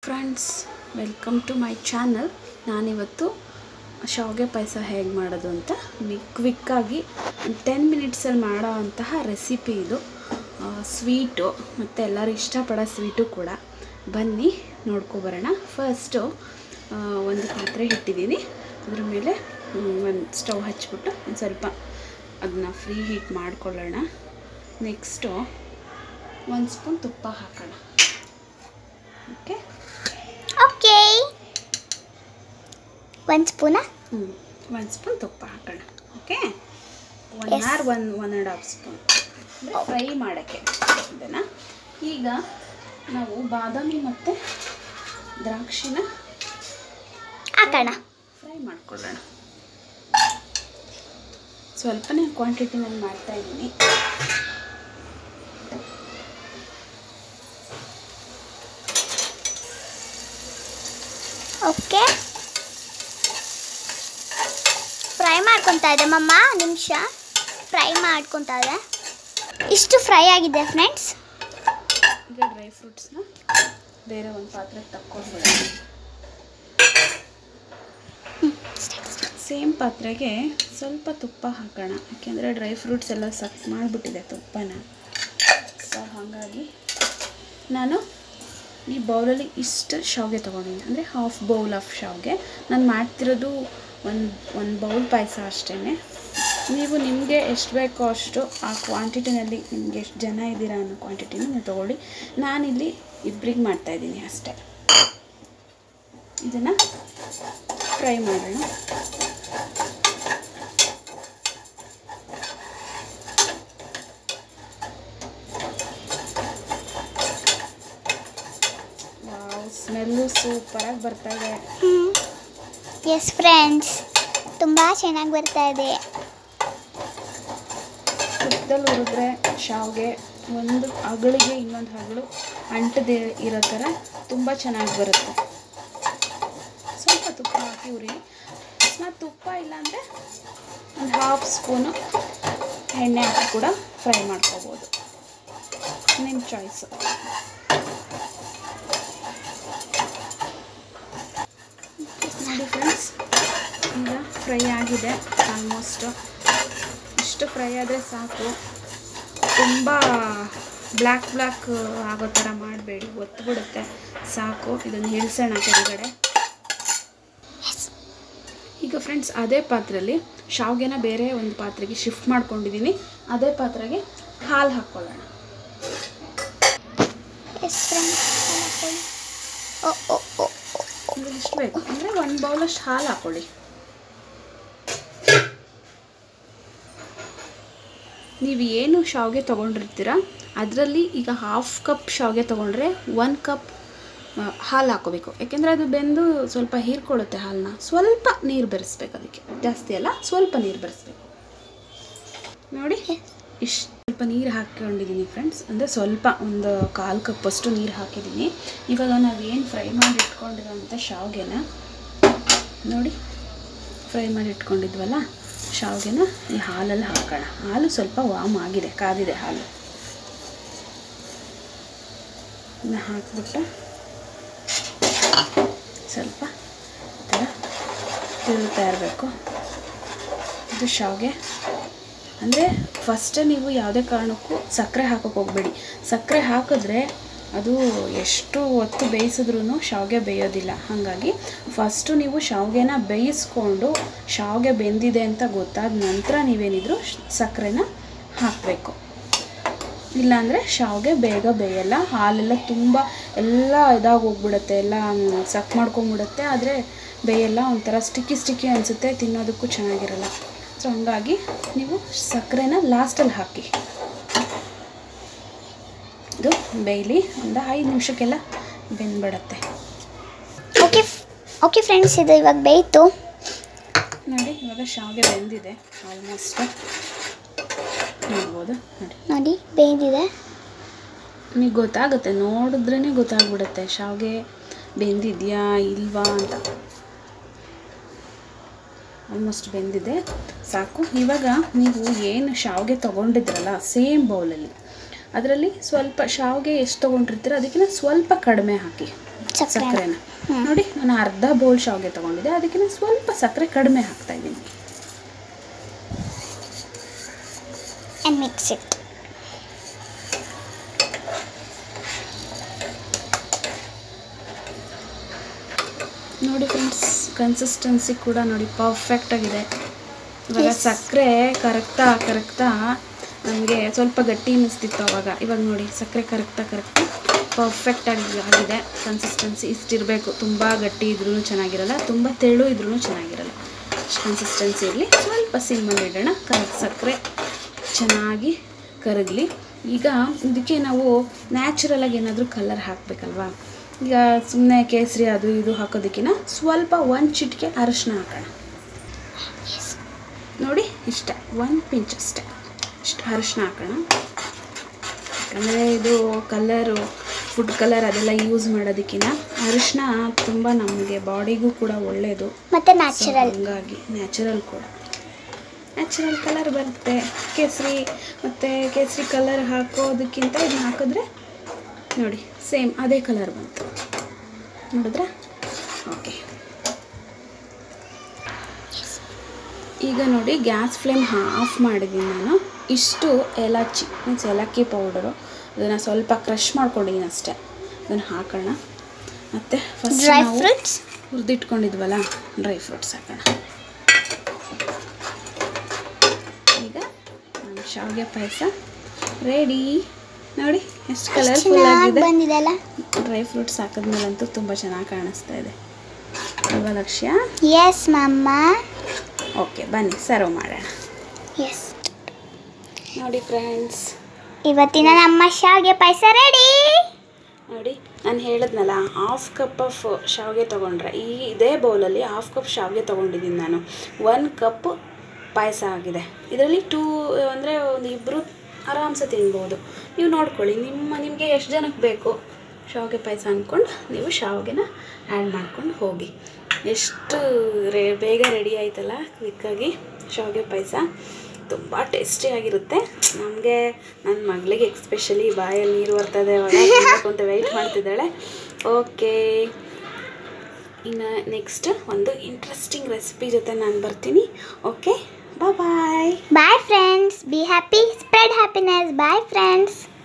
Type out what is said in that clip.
Friends welcome to my channel ನಾನಿವತ್ತು ಶಾವಿಗೆ ಪಾಯಸ ಹೇಗೆ ಮಾಡೋದು ಅಂತ ಕ್ವಿಕ್ಕಾಗಿ ಟೆನ್ ಮಿನಿಟ್ಸಲ್ಲಿ ಮಾಡೋ ಅಂತಹ ರೆಸಿಪಿ ಇದು ಸ್ವೀಟು ಮತ್ತು ಎಲ್ಲರೂ ಇಷ್ಟಪಡೋ ಸ್ವೀಟು ಕೂಡ ಬನ್ನಿ ನೋಡ್ಕೊಬರೋಣ ಫಸ್ಟು ಒಂದು ಪಾತ್ರೆ ಇಟ್ಟಿದ್ದೀನಿ ಅದ್ರ ಮೇಲೆ ಒಂದು ಸ್ಟವ್ ಹಚ್ಬಿಟ್ಟು ಒಂದು ಸ್ವಲ್ಪ ಅದನ್ನ ಫ್ರೀ ಹೀಟ್ ಮಾಡ್ಕೊಳ್ಳೋಣ ನೆಕ್ಸ್ಟು ಒಂದು ಸ್ಪೂನ್ ತುಪ್ಪ ಹಾಕೋಣ ಓಕೆ ಓಕೆ ಒಂದು ಸ್ಪೂನ ಹ್ಞೂ ಒಂದು ಸ್ಪೂನ್ ತುಪ್ಪ ಹಾಕೋಣ okay one Yes. Or one one and half spoon fry ಮಾಡೋಕ್ಕೆ ಇದನ್ನು ಈಗ ನಾವು ಬಾದಾಮಿ ಮತ್ತು ದ್ರಾಕ್ಷಿನ ಹಾಕೋಣ ಫ್ರೈ ಮಾಡ್ಕೊಳ್ಳೋಣ ಸ್ವಲ್ಪನೇ ಕ್ವಾಂಟಿಟಿನಲ್ಲಿ ಮಾಡ್ತಾ ಇದ್ದೀನಿ ಓಕೆ ಫ್ರೈ ಮಾಡ್ಕೊತಾ ಇದೆ ಮಮ್ಮ ನಿಮಿಷ ಫ್ರೈ ಮಾಡ್ಕೊತಾ ಇದೆ ಇಷ್ಟು ಫ್ರೈ ಆಗಿದೆ ಫ್ರೆಂಡ್ಸ್ ಈಗ ಡ್ರೈ ಫ್ರೂಟ್ಸ್ನ ಬೇರೆ ಒಂದು ಪಾತ್ರೆಗೆ ತಕ್ಕೊಂಡ್ಬಿಡೋಣ ಸೇಮ್ ಪಾತ್ರೆಗೆ ಸ್ವಲ್ಪ ತುಪ್ಪ ಹಾಕೋಣ ಯಾಕೆಂದರೆ ಡ್ರೈ ಫ್ರೂಟ್ಸ್ ಎಲ್ಲ ಸಕ್ ಮಾಡಿಬಿಟ್ಟಿದೆ ತುಪ್ಪನ ಸೊ ಹಾಗಾಗಿ ನಾನು ಈ ಬೌಲಲ್ಲಿ ಇಷ್ಟು ಶಾವಿಗೆ ತೊಗೊಂಡಿದ್ದೀನಿ ಅಂದರೆ ಹಾಫ್ ಬೌಲ್ ಆಫ್ ಶಾವಿಗೆ ನಾನು ಮಾಡ್ತಿರೋದು ಒಂದು ಒಂದು ಬೌಲ್ ಪಾಯಸ ಅಷ್ಟೇ ನೀವು ನಿಮಗೆ ಎಷ್ಟು ಬೇಕೋ ಅಷ್ಟು ಆ ಕ್ವಾಂಟಿಟಿನಲ್ಲಿ ನಿಮಗೆ ಎಷ್ಟು ಜನ ಇದ್ದೀರಾ ಅನ್ನೋ ಕ್ವಾಂಟಿಟಿನ ನೀವು ತೊಗೊಳ್ಳಿ ನಾನಿಲ್ಲಿ ಇಬ್ಬರಿಗೆ ಮಾಡ್ತಾಯಿದ್ದೀನಿ ಅಷ್ಟೇ ಇದನ್ನು ಫ್ರೈ ಮಾಡೋಣ ವಾವ್ ಸ್ಮೆಲ್ಲು ಸೂಪರಾಗಿ ಬರ್ತಾ ಇದೆ ಎಸ್ ಫ್ರೆಂಡ್ಸ್ ತುಂಬ ಚೆನ್ನಾಗಿ ಬರ್ತಾ ಇದೆ ತುಪ್ಪದಲ್ಲಿ ಹುರಿದ್ರೆ ಶಾವಿಗೆ ಒಂದು ಅಗಳಿಗೆ ಇನ್ನೊಂದು ಹಗಳು ಅಂಟದೆ ಇರೋ ಥರ ತುಂಬ ಚೆನ್ನಾಗಿ ಬರುತ್ತೆ ಸ್ವಲ್ಪ ತುಪ್ಪ ಹಾಕಿ ಉರಿ ಅಕಸ್ಮಾತ್ ತುಪ್ಪ ಇಲ್ಲಾಂದರೆ ಒಂದು ಹಾಫ್ ಸ್ಪೂನು ಎಣ್ಣೆ ಹಾಕಿ ಕೂಡ ಫ್ರೈ ಮಾಡ್ಕೋಬೋದು ನಿಮ್ಮ ಚಾಯ್ಸು ನೋಡಿ ಫ್ರೆಂಡ್ಸ್ ಈಗ ಫ್ರೈ ಆಗಿದೆ ಆಲ್ಮೋಸ್ಟು ಇಷ್ಟು ಫ್ರೈ ಆದರೆ ಸಾಕು ತುಂಬ ಬ್ಲ್ಯಾಕ್ ಬ್ಲ್ಯಾಕ್ ಆಗೋ ಥರ ಮಾಡಬೇಡಿ ಒತ್ಬಿಡುತ್ತೆ ಸಾಕು ಇದನ್ನು ಇಳಿಸೋಣ ಕೆಳಗಡೆ ಈಗ ಫ್ರೆಂಡ್ಸ್ ಅದೇ ಪಾತ್ರೆಯಲ್ಲಿ ಶಾವಿಗೆನ ಬೇರೆ ಒಂದು ಪಾತ್ರೆಗೆ ಶಿಫ್ಟ್ ಮಾಡ್ಕೊಂಡಿದ್ದೀನಿ ಅದೇ ಪಾತ್ರೆಗೆ ಹಾಲು ಹಾಕ್ಕೊಳ್ಳೋಣ ಎಸ್ ಫ್ರೆಂಡ್ಸ್ ಓ ಓ ಓ ಓ ಅಂದರೆ ಇಷ್ಟು ಬೇಕು ಅಂದರೆ ಒಂದು ಬೌಲಷ್ಟು ಹಾಲು ಹಾಕ್ಕೊಳ್ಳಿ ನೀವು ಏನು ಶಾವಿಗೆ ತೊಗೊಂಡಿರ್ತೀರ ಅದರಲ್ಲಿ ಈಗ ಹಾಫ್ ಕಪ್ ಶಾವಿಗೆ ತೊಗೊಂಡ್ರೆ ಒನ್ ಕಪ್ ಹಾಲು ಹಾಕೋಬೇಕು ಯಾಕೆಂದರೆ ಅದು ಬೆಂದು ಸ್ವಲ್ಪ ಹೀರ್ಕೊಳ್ಳುತ್ತೆ ಹಾಲನ್ನ ಸ್ವಲ್ಪ ನೀರು ಬೆರೆಸ್ಬೇಕು ಅದಕ್ಕೆ ಜಾಸ್ತಿ ಅಲ್ಲ ಸ್ವಲ್ಪ ನೀರು ಬೆರೆಸ್ಬೇಕು ನೋಡಿ ಇಷ್ಟು ಸ್ವಲ್ಪ ನೀರು ಹಾಕ್ಕೊಂಡಿದ್ದೀನಿ ಫ್ರೆಂಡ್ಸ್ ಅಂದರೆ ಸ್ವಲ್ಪ ಒಂದು ಕಾಲು ಕಪ್ಪಷ್ಟು ನೀರು ಹಾಕಿದ್ದೀನಿ ಇವಾಗ ನಾವೇನು ಫ್ರೈ ಮಾಡಿ ಇಟ್ಕೊಂಡಿರೋಂಥ ಶಾವಿಗೆನ ನೋಡಿ ಫ್ರೈ ಮಾಡಿ ಇಟ್ಕೊಂಡಿದ್ವಲ್ಲ ಶಾವಿಗೆನ ಈ ಹಾಲಲ್ಲಿ ಹಾಕೋಣ ಹಾಲು ಸ್ವಲ್ಪ ವಾಮ್ ಆಗಿದೆ ಕಾದಿದೆ ಹಾಲು ಇದನ್ನ ಹಾಕ್ಬಿಟ್ಟು ಸ್ವಲ್ಪ ಈ ಥರ ತಿರುಗ್ತಾ ಇರಬೇಕು ಇದು ಶಾವಿಗೆ ಅಂದರೆ ಫಸ್ಟೇ ನೀವು ಯಾವುದೇ ಕಾರಣಕ್ಕೂ ಸಕ್ಕರೆ ಹಾಕೋಕೆ ಹೋಗಬೇಡಿ ಸಕ್ಕರೆ ಹಾಕಿದ್ರೆ ಅದು ಎಷ್ಟು ಹೊತ್ತು ಬೇಯಿಸಿದ್ರೂ ಶಾವಿಗೆ ಬೇಯೋದಿಲ್ಲ ಹಾಗಾಗಿ ಫಸ್ಟು ನೀವು ಶಾವಿಗೆನ ಬೇಯಿಸ್ಕೊಂಡು ಶಾವಿಗೆ ಬೆಂದಿದೆ ಅಂತ ಗೊತ್ತಾದ ನಂತರ ನೀವೇನಿದ್ರು ಸಕ್ಕರೆನ ಹಾಕಬೇಕು ಇಲ್ಲಾಂದರೆ ಶಾವಿಗೆ ಬೇಗ ಬೇಯಲ್ಲ ಹಾಲೆಲ್ಲ ತುಂಬ ಎಲ್ಲ ಇದಾಗಿ ಹೋಗ್ಬಿಡುತ್ತೆ ಎಲ್ಲ ಮ್, ಸಕ್ ಮಾಡ್ಕೊಂಬಿಡುತ್ತೆ ಆದರೆ ಬೇಯಲ್ಲ ಒಂಥರ ಸ್ಟಿಕ್ಕಿ ಸ್ಟಿಕ್ಕಿ ಅನಿಸುತ್ತೆ ತಿನ್ನೋದಕ್ಕೂ ಚೆನ್ನಾಗಿರಲ್ಲ ಸೊ ಹಂಗಾಗಿ ನೀವು ಸಕ್ಕರೆನ ಲಾಸ್ಟಲ್ಲಿ ಹಾಕಿ ಇದು ಬೇಯಲಿ ಒಂದು ಐದು ನಿಮಿಷಕ್ಕೆಲ್ಲ ಬೆಂದ್ಬಿಡತ್ತೆ ಓಕೆ ಓಕೆ ಫ್ರೆಂಡ್ಸ್ ಇದು ಇವಾಗ ಬೇಯ್ತು ನೋಡಿ ಇವಾಗ ಶಾವಿಗೆ ಬೆಂದಿದೆ ಆಲ್ಮೋಸ್ಟ್ ನೋಡ್ಬೋದು ನೋಡಿ ನೋಡಿ ಬೇಯ್ದಿದೆ ನಿಮಗೆ ಗೊತ್ತಾಗುತ್ತೆ ನೋಡಿದ್ರೇ ಗೊತ್ತಾಗ್ಬಿಡುತ್ತೆ ಶಾವಿಗೆ ಬೆಂದಿದೆಯಾ ಇಲ್ವಾ ಅಂತ ಆಲ್ಮೋಸ್ಟ್ ಬೆಂದಿದೆ ಸಾಕು ಇವಾಗ ನೀವು ಏನು ಶಾವಿಗೆ ತೊಗೊಂಡಿದ್ರಲ್ಲ ಸೇಮ್ ಬೌಲಲ್ಲಿ ಅದರಲ್ಲಿ ಸ್ವಲ್ಪ ಶಾವಿಗೆ ಎಷ್ಟು ತೊಗೊಂಡಿರ್ತೀರ ಅದಕ್ಕಿಂತ ಸ್ವಲ್ಪ ಕಡಿಮೆ ಹಾಕಿ ಸಕ್ಕರೆ ಸಕ್ಕರೆನ ಹ್ಮ್. ನೋಡಿ ನಾನು ಅರ್ಧ ಬೌಲ್ ಶಾವಿಗೆ ತೊಗೊಂಡಿದ್ದೆ ಅದಕ್ಕೆ ನಾನು ಸ್ವಲ್ಪ ಸಕ್ಕರೆ ಕಡಿಮೆ ಹಾಕ್ತಾ ಇದ್ದೀನಿ ಆ್ಯಂಡ್ ಮಿಕ್ಸ್ ಇಟ್ ನೋಡಿ ಫ್ರೆಂಡ್ಸ್ ಕನ್ಸಿಸ್ಟೆನ್ಸಿ ಕೂಡ ನೋಡಿ ಪರ್ಫೆಕ್ಟ್ ಆಗಿದೆ ಇವಾಗ Yes. ಸಕ್ಕರೆ ಕರಗ್ತಾ ಕರಗ್ತಾ ನನಗೆ ಸ್ವಲ್ಪ ಗಟ್ಟಿ ಅನ್ನಿಸ್ತಿತ್ತು ಅವಾಗ ಇವಾಗ ನೋಡಿ ಸಕ್ಕರೆ ಕರಗ್ತಾ ಕರಗ್ತಾ ಪರ್ಫೆಕ್ಟ್ ಆಗಿ ಆಗಿದೆ ಕನ್ಸಿಸ್ಟೆನ್ಸಿ ಇಷ್ಟಿರಬೇಕು ತುಂಬ ಗಟ್ಟಿ ಇದ್ರೂ ಚೆನ್ನಾಗಿರಲ್ಲ ತುಂಬ ತೆಳು ಇದ್ರೂ ಚೆನ್ನಾಗಿರಲ್ಲ ಅಷ್ಟು ಕನ್ಸಿಸ್ಟೆನ್ಸಿ ಇರಲಿ ಸ್ವಲ್ಪ ಸಿಮ್ಮಲ್ಲಿ ಇಡೋಣ ಕರಗ್ ಸಕ್ಕರೆ ಚೆನ್ನಾಗಿ ಕರಗಲಿ ಈಗ ಇದಕ್ಕೆ ನಾವು ನ್ಯಾಚುರಲಾಗಿ ಏನಾದರೂ ಕಲರ್ ಹಾಕಬೇಕಲ್ವಾ ಈಗ ಸುಮ್ಮನೆ ಕೇಸರಿ ಅದು ಇದು ಹಾಕೋದಕ್ಕಿಂತ ಸ್ವಲ್ಪ ಒಂದು ಚಿಟಿಕೆ ಅರಶಿನ ಹಾಕೋಣ ನೋಡಿ ಇಷ್ಟ ಒಂದು ಪಿಂಚ್ ಅಷ್ಟೆ ಇಷ್ಟು ಅರಶಿನ ಹಾಕೋಣ ಯಾಕಂದರೆ ಇದು ಕಲರು ಫುಡ್ ಕಲರ್ ಅದೆಲ್ಲ ಯೂಸ್ ಮಾಡೋದಕ್ಕಿಂತ ಅರಿಶಿನ ತುಂಬ ನಮಗೆ ಬಾಡಿಗೂ ಕೂಡ ಒಳ್ಳೆಯದು ಮತ್ತು So, ನ್ಯಾಚುರಲ್ ಹಂಗಾಗಿ ನ್ಯಾಚುರಲ್ ಕೂಡ ನ್ಯಾಚುರಲ್ ಕಲರ್ ಬರುತ್ತೆ ಕೇಸರಿ ಮತ್ತು ಕೇಸರಿ ಕಲರ್ ಹಾಕೋದಕ್ಕಿಂತ ಇದನ್ನ ಹಾಕಿದ್ರೆ ನೋಡಿ ಸೇಮ್ ಅದೇ ಕಲರ್ ಬಂತು ನೋಡಿದ್ರೆ ಓಕೆ ಈಗ ನೋಡಿ ಗ್ಯಾಸ್ ಫ್ಲೇಮ್ ಆಫ್ ಮಾಡಿದ್ದೀನಿ ನಾನು ಇಷ್ಟು ಏಲಕ್ಕಿ ಮೀನ್ಸ್ ಏಲಕ್ಕಿ ಪೌಡರು ಅದನ್ನು ಸ್ವಲ್ಪ ಕ್ರಷ್ ಮಾಡ್ಕೊಂಡಿದ್ದೀನಿ ಅಷ್ಟೇ ಅದನ್ನು ಹಾಕೋಣ ಮತ್ತು ಫಸ್ಟ್ ಡ್ರೈ ನಾವು ಫ್ರೂಟ್ಸ್ ಹುರಿದಿಟ್ಕೊಂಡಿದ್ವಲ್ಲ ಡ್ರೈ ಫ್ರೂಟ್ಸ್ ಹಾಕೋಣ ಈಗ ನಮ್ಮ ಶಾವಿಗೆ ಪಾಯಸ ರೆಡಿ ನೋಡಿ ಎಷ್ಟು ಕಲರ್ಫುಲ್ ಚೆನ್ನಾಗಿ ಆಗಿದೆ ಬಂದಿದೆಲ್ಲ ಡ್ರೈ ಫ್ರೂಟ್ಸ್ ಹಾಕಿದ್ಮೇಲಂತೂ ತುಂಬ ಚೆನ್ನಾಗಿ ಕಾಣಿಸ್ತಾ ಇದೆ ಅಲ್ವಾ ಲಕ್ಷ್ಯ ಎಸ್ ಮಮ್ಮ ಓಕೆ ಬನ್ನಿ ಸರ್ವ್ ಮಾಡೋಣ ಎಸ್ ನೋಡಿ ಫ್ರೆಂಡ್ಸ್ ಇವತ್ತಿನ ನಮ್ಮ ಶಾವಿಗೆ ಪಾಯಸ ರೆಡಿ ನೋಡಿ ನಾನು ಹೇಳಿದ್ನಲ್ಲ ಹಾಫ್ ಕಪ್ ಆಫ್ ಶಾವಿಗೆ ತೊಗೊಂಡ್ರೆ ಈ ಇದೇ ಬೌಲಲ್ಲಿ ಹಾಫ್ ಕಪ್ ಶಾವಿಗೆ ತೊಗೊಂಡಿದ್ದೀನಿ ನಾನು ಒನ್ ಕಪ್ ಪಾಯಸ ಆಗಿದೆ ಇದರಲ್ಲಿ ಟೂ ಅಂದರೆ ಒಂದು ಇಬ್ಬರು ಆರಾಮ್ಸೆ ತಿನ್ಬೋದು ನೀವು ನೋಡ್ಕೊಳ್ಳಿ ನಿಮ್ಮ ನಿಮಗೆ ಎಷ್ಟು ಜನಕ್ಕೆ ಬೇಕು ಶಾವಿಗೆ ಪಾಯಸ ಅಂದ್ಕೊಂಡು ನೀವು ಶಾವಿಗೆನ ಆ್ಯಡ್ ಮಾಡ್ಕೊಂಡು ಹೋಗಿ ಎಷ್ಟು ರೇ ಬೇಗ ರೆಡಿ ಆಯ್ತಲ್ಲ ಕ್ವಿಕ್ಕಾಗಿ ಶಾವಿಗೆ ಪಾಯಸ ತುಂಬ ಟೇಸ್ಟಿಯಾಗಿರುತ್ತೆ ನಮಗೆ ನನ್ನ ಮಗಳಿಗೆ ಎಕ್ಸ್ಪೆಷಲಿ ಬಾಯಲ್ಲಿ ನೀರು ಬರ್ತದೆ ಅವಾಗ ತಿನ್ಬೇಕು ಅಂತ ವೆಯ್ಟ್ ಮಾಡ್ತಿದ್ದಾಳೆ ಓಕೆ ಇನ್ನು ನೆಕ್ಸ್ಟ್ ಒಂದು ಇಂಟ್ರೆಸ್ಟಿಂಗ್ ರೆಸಿಪಿ ಜೊತೆ ನಾನು ಬರ್ತೀನಿ okay bye bye friends be happy spread happiness bye friends